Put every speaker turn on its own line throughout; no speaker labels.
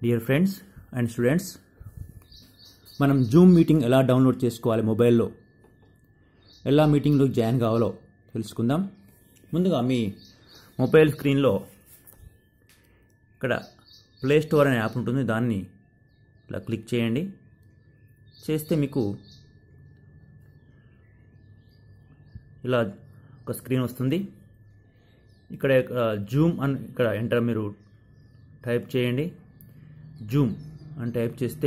dear friends and students మనం Zoom meeting ఎలా download చేసుకోవాలి మొబైల్లో ఎలా మీటింగ్లో జాయిన్ కావాలో తెలుసుకుందాం ముందుగా మీ మొబైల్ స్క్రీన్లో ఇక్కడ ప్లే స్టోర్ అనే యాప్ ఉంటుంది దాన్ని ఇలా క్లిక్ చేయండి చేస్తే మీకు ఇలా ఒక స్క్రీన్ వస్తుంది ఇక్కడ జూమ్ అని ఇక్కడ ఎంటర్ మీరు టైప్ చేయండి జూమ్ అని టైప్ చేస్తే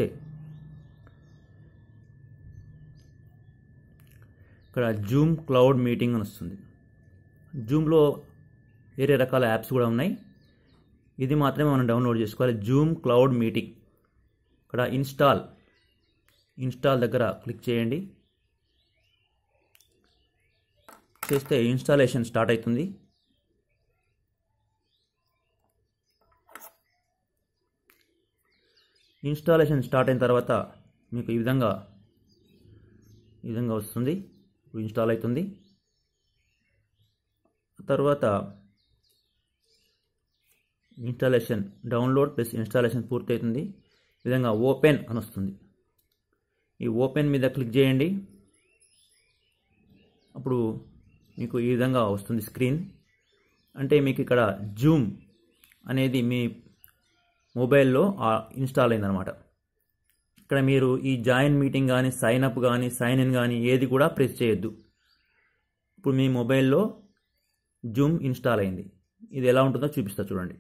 ఇక్కడ జూమ్ క్లౌడ్ మీటింగ్ అని వస్తుంది జూమ్లో వేరే రకాల యాప్స్ కూడా ఉన్నాయి ఇది మాత్రమే మనం డౌన్లోడ్ చేసుకోవాలి జూమ్ క్లౌడ్ మీటింగ్ ఇక్కడ ఇన్స్టాల్ ఇన్స్టాల్ దగ్గర క్లిక్ చేయండి చేస్తే ఇన్స్టాలేషన్ స్టార్ట్ అవుతుంది ఇన్స్టాలేషన్ స్టార్ట్ అయిన తర్వాత మీకు ఈ విధంగా ఈ విధంగా వస్తుంది ఇప్పుడు ఇన్స్టాల్ అవుతుంది తర్వాత ఇన్స్టాలేషన్ డౌన్లోడ్ ప్లస్ ఇన్స్టాలేషన్ పూర్తి అవుతుంది ఈ విధంగా ఓపెన్ అని వస్తుంది ఈ ఓపెన్ మీద క్లిక్ చేయండి అప్పుడు మీకు ఈ విధంగా వస్తుంది స్క్రీన్ అంటే మీకు ఇక్కడ జూమ్ అనేది మీ మొబైల్లో ఇన్స్టాల్ అయిందనమాట ఇక్కడ మీరు ఈ జాయిన్ మీటింగ్ కానీ సైన్ అప్ కానీ సైన్ ఇన్ కానీ ఏది కూడా ప్రెస్ చేయొద్దు ఇప్పుడు మీ మొబైల్లో జూమ్ ఇన్స్టాల్ అయింది ఇది ఎలా ఉంటుందో చూపిస్తా చూడండి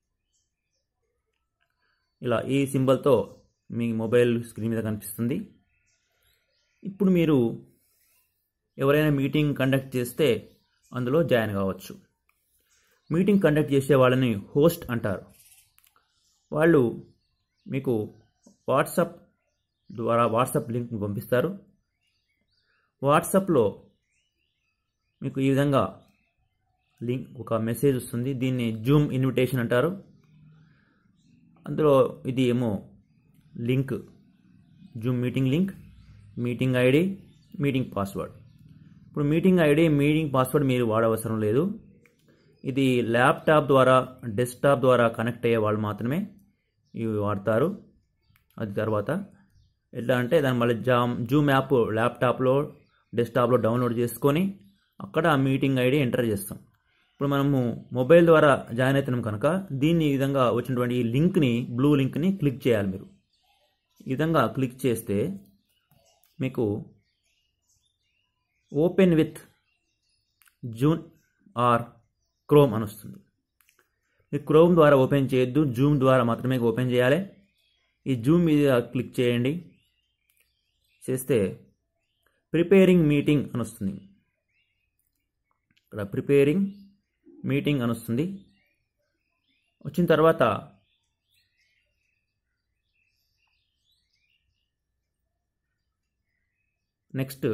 ఇలా ఈ సింబల్తో మీ మొబైల్ స్క్రీన్ మీద కనిపిస్తుంది ఇప్పుడు మీరు ఎవరైనా మీటింగ్ కండక్ట్ చేస్తే అందులో జాయిన్ కావచ్చు మీటింగ్ కండక్ట్ చేసే వాళ్ళని హోస్ట్ అంటారు వాళ్ళు మీకు వాట్సాప్ ద్వారా వాట్సాప్ లింక్ పంపిస్తారు వాట్సాప్లో మీకు ఈ విధంగా లింక్ ఒక మెసేజ్ వస్తుంది దీన్ని జూమ్ ఇన్విటేషన్ అంటారు అందులో ఇది ఏమో link Zoom meeting link meeting ID meeting password ఇప్పుడు మీటింగ్ ఐడి మీటింగ్ పాస్వర్డ్ మీరు వాడవసరం లేదు ఇది ల్యాప్టాప్ ద్వారా డెస్క్టాప్ ద్వారా కనెక్ట్ అయ్యే వాళ్ళు మాత్రమే ఇవి వాడతారు అది తర్వాత ఎట్లా అంటే దాని మళ్ళీ జామ్ జూమ్ యాప్ ల్యాప్టాప్లో డెస్క్టాప్లో డౌన్లోడ్ చేసుకొని అక్కడ ఆ మీటింగ్ ఐడి ఎంటర్ చేస్తాం ఇప్పుడు మనము మొబైల్ ద్వారా జాయిన్ అవుతున్నాం కనుక దీన్ని ఈ విధంగా వచ్చినటువంటి ఈ లింక్ని బ్లూ లింక్ని క్లిక్ చేయాలి మీరు ఈ విధంగా క్లిక్ చేస్తే మీకు open with Zoom or Chrome అని వస్తుంది ఈ క్రోమ్ ద్వారా ఓపెన్ చేయొద్దు జూమ్ ద్వారా మాత్రమే ఓపెన్ చేయాలి ఈ జూమ్ మీద క్లిక్ చేయండి చేస్తే ప్రిపేరింగ్ మీటింగ్ అని వస్తుంది ఇక్కడ ప్రిపేరింగ్ మీటింగ్ అని వస్తుంది వచ్చిన తర్వాత నెక్స్ట్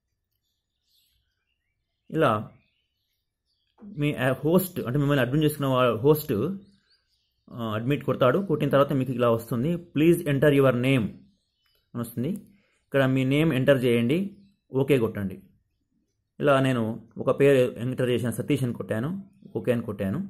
ఇలా మీ హోస్ట్ అంటే మిమ్మల్ని అడ్మిట్ చేసుకున్న హోస్ట్ అడ్మిట్ కొడతాడు కొట్టిన తర్వాత మీకు ఇలా వస్తుంది ప్లీజ్ ఎంటర్ యువర్ నేమ్ అని వస్తుంది ఇక్కడ మీ నేమ్ ఎంటర్ చేయండి ఓకే కొట్టండి ఇలా నేను ఒక పేరు ఎంటర్ చేసిన సతీష్ అని కొట్టాను ఓకే అని కొట్టాను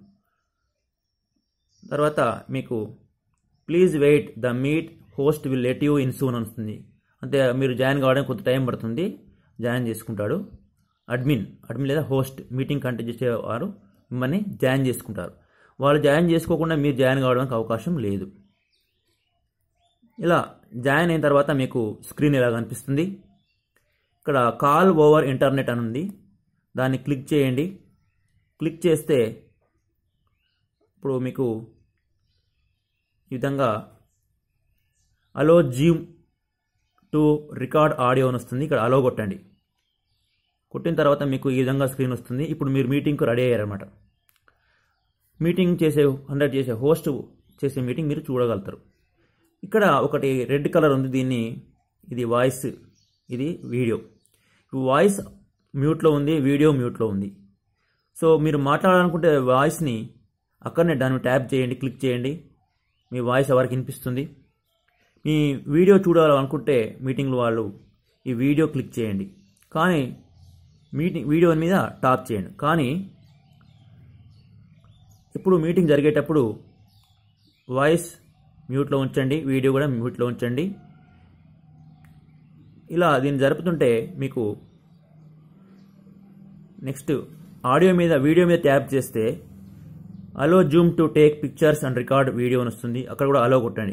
తర్వాత మీకు please wait the meet host will let you in soon అని వస్తుంది అంటే మీరు జాయిన్ కావడానికి కొంత టైం పడుతుంది జాయిన్ చేసుకుంటాడు అడ్మిన్ అడ్మిన్ లేదా హోస్ట్ మీటింగ్ కండక్ట్ చేసేవారు మిమ్మల్ని జాయిన్ చేసుకుంటారు వాళ్ళు జాయిన్ చేసుకోకుండా మీరు జాయిన్ కావడానికి అవకాశం లేదు ఇలా జాయిన్ అయిన తర్వాత మీకు స్క్రీన్ ఎలా కనిపిస్తుంది ఇక్కడ కాల్ ఓవర్ ఇంటర్నెట్ అని ఉంది దాన్ని క్లిక్ చేయండి క్లిక్ చేస్తే ఇప్పుడు మీకు ఈ విధంగా allow Zoom to record audio అని వస్తుంది ఇక్కడ అలో కొట్టండి కొట్టిన తర్వాత మీకు ఈ విధంగా స్క్రీన్ వస్తుంది ఇప్పుడు మీరు మీటింగ్కు రెడీ అయ్యారనమాట మీటింగ్ చేసే కండక్ట్ చేసే హోస్ట్ చేసే మీటింగ్ మీరు చూడగలుగుతారు ఇక్కడ ఒకటి రెడ్ కలర్ ఉంది దీన్ని ఇది వాయిస్ ఇది వీడియో వాయిస్ మ్యూట్లో ఉంది వీడియో మ్యూట్లో ఉంది సో మీరు మాట్లాడాలనుకుంటే వాయిస్ని అక్కడనే దాన్ని ట్యాప్ చేయండి క్లిక్ చేయండి మీ వాయిస్ ఎవరికి వినిపిస్తుంది మీ వీడియో చూడాలనుకుంటే మీటింగ్లో వాళ్ళు ఈ వీడియో క్లిక్ చేయండి కానీ మీటింగ్ వీడియో మీద టాప్ చేయండి కానీ ఇప్పుడు మీటింగ్ జరిగేటప్పుడు వాయిస్ మ్యూట్లో ఉంచండి వీడియో కూడా మ్యూట్లో ఉంచండి ఇలా దీన్ని జరుపుతుంటే మీకు నెక్స్ట్ ఆడియో మీద వీడియో మీద ట్యాప్ చేస్తే allow Zoom to take pictures and record video అని వస్తుంది అక్కడ కూడా అలో కొట్టండి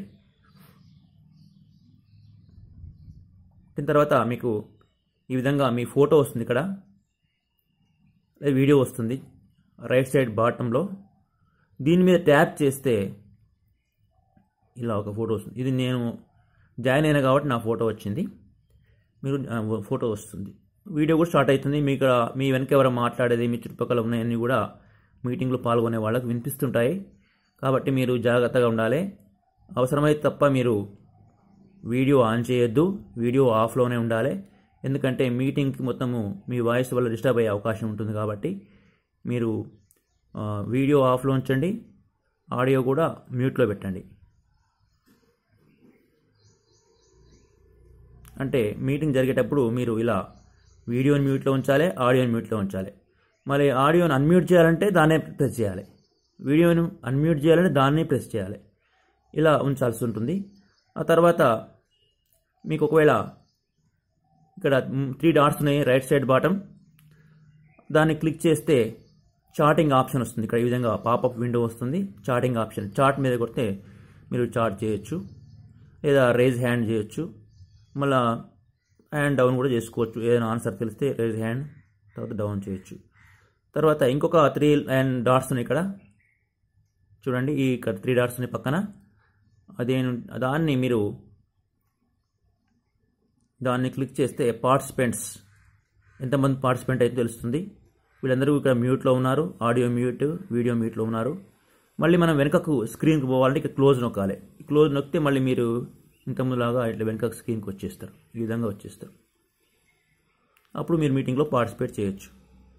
దీని తర్వాత మీకు ఈ విధంగా మీ ఫోటో వస్తుంది ఇక్కడ లేదా వీడియో వస్తుంది రైట్ సైడ్ బాటంలో దీని మీద ట్యాప్ చేస్తే ఇలా ఒక ఫోటో వస్తుంది ఇది నేను జాయిన్ అయినా కాబట్టి నా ఫోటో వచ్చింది మీరు ఆ, ఫోటో వస్తుంది వీడియో కూడా స్టార్ట్ అవుతుంది మీ ఇక్కడ మీ వెనక ఎవరో మాట్లాడేది మీ చుట్టుపక్కల ఉన్నాయన్నీ కూడా మీటింగ్లో పాల్గొనే వాళ్ళకి వినిపిస్తుంటాయి కాబట్టి మీరు జాగ్రత్తగా ఉండాలి అవసరమైతే తప్ప మీరు వీడియో ఆన్ చేయొద్దు వీడియో ఆఫ్లోనే ఉండాలి ఎందుకంటే మీటింగ్కి మొత్తము మీ వాయిస్ వల్ల డిస్టర్బ్ అయ్యే అవకాశం ఉంటుంది కాబట్టి మీరు ఆ, వీడియో ఆఫ్లో ఉంచండి ఆడియో కూడా మ్యూట్లో పెట్టండి అంటే మీటింగ్ జరిగేటప్పుడు మీరు ఇలా వీడియోని మ్యూట్లో ఉంచాలి ఆడియోని మ్యూట్లో ఉంచాలి మరి ఆడియోని అన్మ్యూట్ చేయాలంటే దాన్నే ప్రెస్ చేయాలి వీడియోని అన్మ్యూట్ చేయాలంటే దాన్ని ప్రెస్ చేయాలి ఇలా ఉంచాల్సి ఉంటుంది ఆ తర్వాత మీకు ఒకవేళ ఇక్కడ త్రీ డాట్స్ ఉన్నాయి రైట్ సైడ్ బాటం దాన్ని క్లిక్ చేస్తే చాటింగ్ ఆప్షన్ వస్తుంది ఇక్కడ ఈ విధంగా పాపప్ విండో వస్తుంది చాటింగ్ ఆప్షన్ చాట్ మీద కొడితే మీరు చాట్ చేయొచ్చు లేదా రేజ్ హ్యాండ్ చేయొచ్చు మళ్ళా హ్యాండ్ డౌన్ కూడా చేసుకోవచ్చు ఏదైనా ఆన్సర్ తెలిస్తే రేజ్ హ్యాండ్ తర్వాత డౌన్ చేయొచ్చు తర్వాత ఇంకొక త్రీ అండ్ డాట్స్ ఉన్నాయి ఇక్కడ చూడండి ఈ ఇక్కడ త్రీ డాట్స్ ఉన్నాయి పక్కన అదే దాన్ని మీరు దాన్ని క్లిక్ చేస్తే పార్టిసిపెంట్స్ ఎంతమంది పార్టిసిపెంట్ అయితే తెలుస్తుంది వీళ్ళందరూ ఇక్కడ మ్యూట్లో ఉన్నారు ఆడియో మ్యూట్ వీడియో మ్యూట్లో ఉన్నారు మళ్ళీ మనం వెనుకకు స్క్రీన్కి పోవాలంటే ఇక్కడ క్లోజ్ నొక్కాలి క్లోజ్ నొక్కితే మళ్ళీ మీరు ఇంతకుముందులాగా ఇట్లా వెనుక స్క్రీన్కి వచ్చేస్తారు ఈ విధంగా వచ్చేస్తారు అప్పుడు మీరు మీటింగ్లో పార్టిసిపేట్ చేయొచ్చు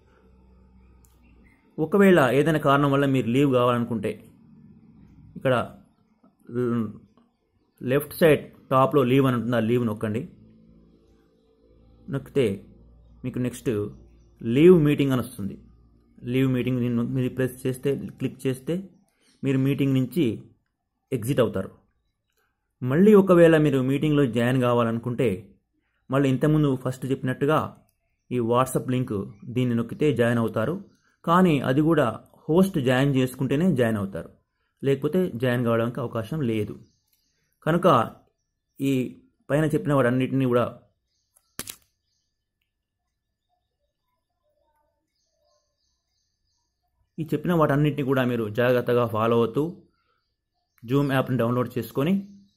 ఒకవేళ ఏదైనా కారణం వల్ల మీరు లీవ్ కావాలనుకుంటే ఇక్కడ ల్- లెఫ్ట్ సైడ్ టాప్లో లీవ్ అని ఉంటుంది ఆ లీవ్ నొక్కండి నొక్కితే మీకు నెక్స్ట్ లీవ్ మీటింగ్ అని వస్తుంది లీవ్ మీటింగ్ దీన్ని నొక్కి- మీరు ప్రెస్ చేస్తే క్లిక్ చేస్తే మీరు మీటింగ్ నుంచి ఎగ్జిట్ అవుతారు మళ్ళీ ఒకవేళ మీరు మీటింగ్లో జాయిన్ కావాలనుకుంటే మళ్ళీ ఇంతకుముందు ఫస్ట్ చెప్పినట్టుగా ఈ వాట్సాప్ లింక్ దీన్ని నొక్కితే జాయిన్ అవుతారు కానీ అది కూడా హోస్ట్ జాయిన్ చేసుకుంటేనే జాయిన్ అవుతారు లేకపోతే జాయిన్ కావడానికి అవకాశం లేదు కనుక ఈ పైన చెప్పిన వాటన్నిటిని కూడా ఈ చెప్పిన వాటన్నిటిని కూడా మీరు జాగ్రత్తగా ఫాలో అవుతూ జూమ్ యాప్ని డౌన్లోడ్ చేసుకొని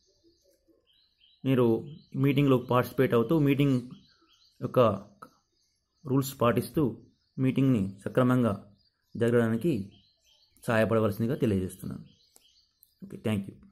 మీరు మీటింగ్లో పార్టిసిపేట్ అవుతూ మీటింగ్ యొక్క రూల్స్ పాటిస్తూ మీటింగ్ని సక్రమంగా జరగడానికి సహాయపడవలసిందిగా తెలియజేస్తున్నాను ఓకే థ్యాంక్ యూ